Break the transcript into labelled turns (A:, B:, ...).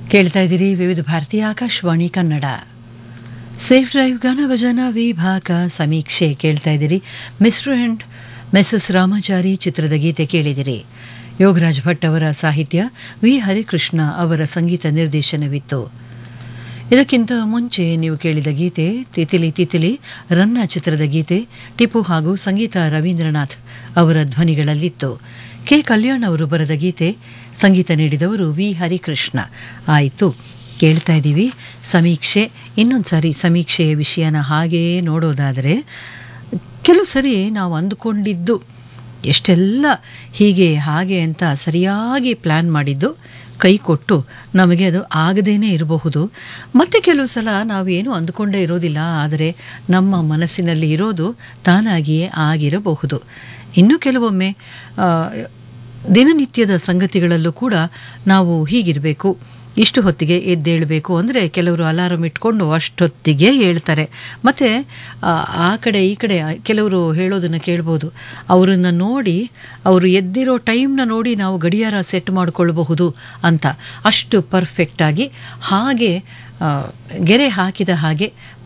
A: ಕೇಳ್ತಾ ಇದ್ದೀರಿ ವಿವಿಧ ಭಾರತೀಯ ಆಕಾಶವಾಣಿ ಕನ್ನಡ ಸೇಫ್ ಡ್ರೈವ್ ಗಾನ ಭಜನ ವಿಭಾಗ ಸಮೀಕ್ಷೆ ಕೇಳ್ತಾ ಇದ್ದೀರಿ ಮಿಸ್ಟರ್ ಆ್ಯಂಡ್ ಮೆಸಸ್ ರಾಮಾಚಾರಿ ಚಿತ್ರದ ಗೀತೆ ಕೇಳಿದಿರಿ ಯೋಗರಾಜ್ ಭಟ್ ಅವರ ಸಾಹಿತ್ಯ ವಿ ಹರಿಕೃಷ್ಣ ಅವರ ಸಂಗೀತ ನಿರ್ದೇಶನವಿತ್ತು ಇದಕ್ಕಿಂತ ಮುಂಚೆ ನೀವು ಕೇಳಿದ ಗೀತೆ ತಿತಿಲಿ ತಿತಿಲಿ ರನ್ನ ಚಿತ್ರದ ಗೀತೆ ಟಿಪ್ಪು ಹಾಗೂ ಸಂಗೀತ ರವೀಂದ್ರನಾಥ್ ಅವರ ಧ್ವನಿಗಳಲ್ಲಿತ್ತು ಕೆ ಕಲ್ಯಾಣ್ ಅವರು ಬರೆದ ಗೀತೆ ಸಂಗೀತ ನೀಡಿದವರು ವಿ ಹರಿಕೃಷ್ಣ ಆಯಿತು ಕೇಳ್ತಾ ಇದ್ದೀವಿ ಸಮೀಕ್ಷೆ ಇನ್ನೊಂದು ಸಾರಿ ಸಮೀಕ್ಷೆಯ ವಿಷಯನ ಹಾಗೆಯೇ ನೋಡೋದಾದರೆ ಕೆಲವು ಸರಿ ನಾವು ಅಂದುಕೊಂಡಿದ್ದು ಎಷ್ಟೆಲ್ಲ ಹೀಗೆ ಹಾಗೆ ಅಂತ ಸರಿಯಾಗಿ ಪ್ಲ್ಯಾನ್ ಮಾಡಿದ್ದು ಕೈ ಕೊಟ್ಟು ನಮಗೆ ಅದು ಆಗದೇನೆ ಇರಬಹುದು ಮತ್ತು ಕೆಲವು ಸಲ ನಾವೇನು ಅಂದುಕೊಂಡೇ ಇರೋದಿಲ್ಲ ಆದರೆ ನಮ್ಮ ಮನಸ್ಸಿನಲ್ಲಿ ಇರೋದು ತಾನಾಗಿಯೇ ಆಗಿರಬಹುದು ಇನ್ನು ಕೆಲವೊಮ್ಮೆ ಆ, ದಿನನಿತ್ಯದ ಸಂಗತಿಗಳಲ್ಲೂ ಕೂಡ ನಾವು ಹೀಗಿರಬೇಕು ಇಷ್ಟು ಹೊತ್ತಿಗೆ ಎದ್ದೇಳಬೇಕು ಅಂದರೆ ಕೆಲವರು ಅಲಾರಂ ಇಟ್ಕೊಂಡು ಅಷ್ಟೊತ್ತಿಗೆ ಹೇಳ್ತಾರೆ ಮತ್ತು ಆ ಕಡೆ ಈ ಕಡೆ ಕೆಲವರು ಹೇಳೋದನ್ನು ಕೇಳ್ಬೋದು ಅವರನ್ನು ನೋಡಿ ಅವರು ಎದ್ದಿರೋ ಟೈಮ್ನ ನೋಡಿ ನಾವು ಗಡಿಯಾರ ಸೆಟ್ ಮಾಡಿಕೊಳ್ಬಹುದು ಅಂತ ಅಷ್ಟು ಪರ್ಫೆಕ್ಟಾಗಿ ಹಾಗೆ ಆ, ಗೆರೆ ಹಾಕಿದ ಹಾಗೆ